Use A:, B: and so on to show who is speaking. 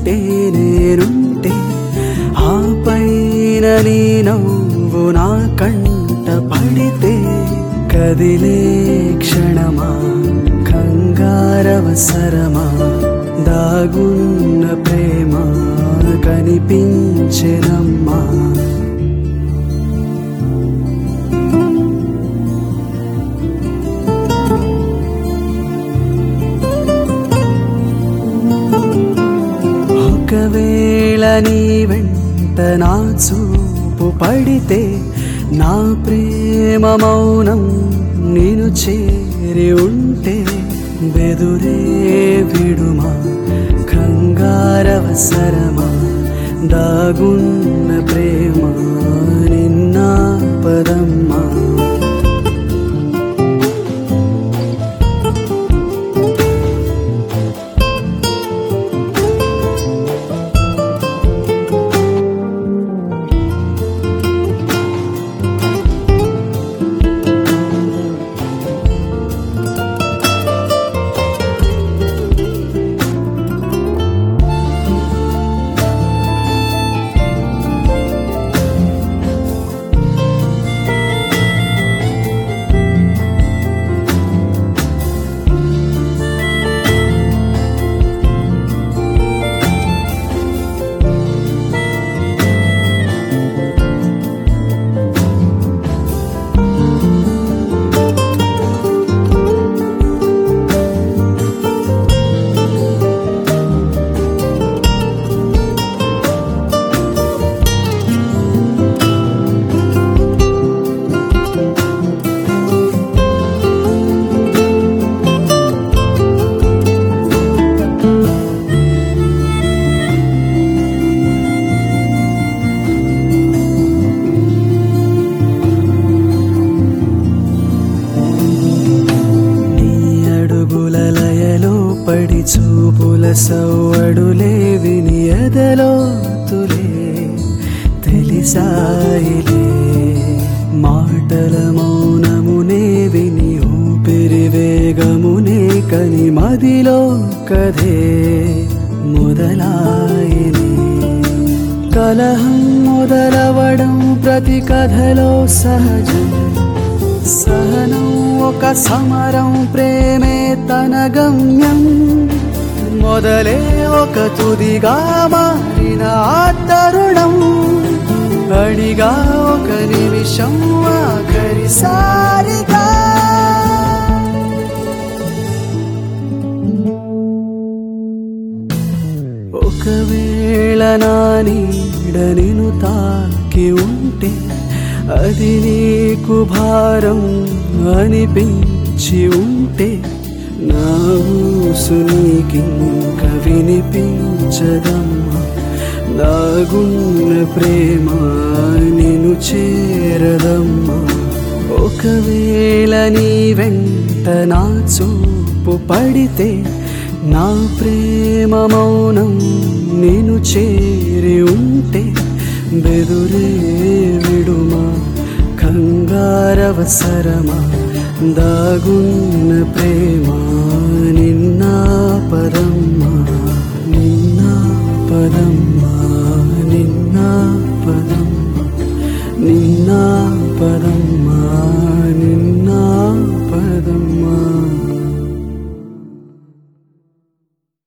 A: ఉంటే నేనుంటే ఆ పైన నీ నవ్వు నా కంట పడితే కదిలే క్షణమా కంగారవసరమా దాగున్న ప్రేమ కనిపించెనమ్మా ఒకవేళ నీ వెంట నా చూపు పడితే నా ప్రేమ మౌనం నేను చేరి ఉంటే బెదురే విడుమా కంగారవసరమా దాగున్న ప్రేమ నిన్న పదమ్మా నీ అడుగుల లయలో పడి చూపుల సవ్వడులే విని ఎదలోతులే తెలిసాయిలే మాటల మౌనమునే విని ఊపిరి వేగమునే కని మదిలో కథే మొదలాయినే కలహం మొదలవడం ప్రతి కథలో సహజం సహనం ఒక సమరం ప్రేమే తన గమ్యం మొదలే ఒక తుదిగా మారిన ఆ తరుణం అడిగా ఒక నిమిషం ఆఖరిసారిగా ఒకవేళ నా నీడ నిన్ను తాకి ఉంటే అది నీకు భారం అనిపించి ఉంటే నా ఊసు నీకింక వినిపించదమ్మా దాగున్న ప్రేమ నిన్ను చేరదమ్మా ఒకవేళ నీ వెంట నా చూపు పడితే నా ప్రేమ మౌనం నేను చేరి ఉంటే బెదురే విడుమా కంగారవసరమా దాగున్న ప్రేమ నిన్న పదమ్మా నిన్న పదమ్మా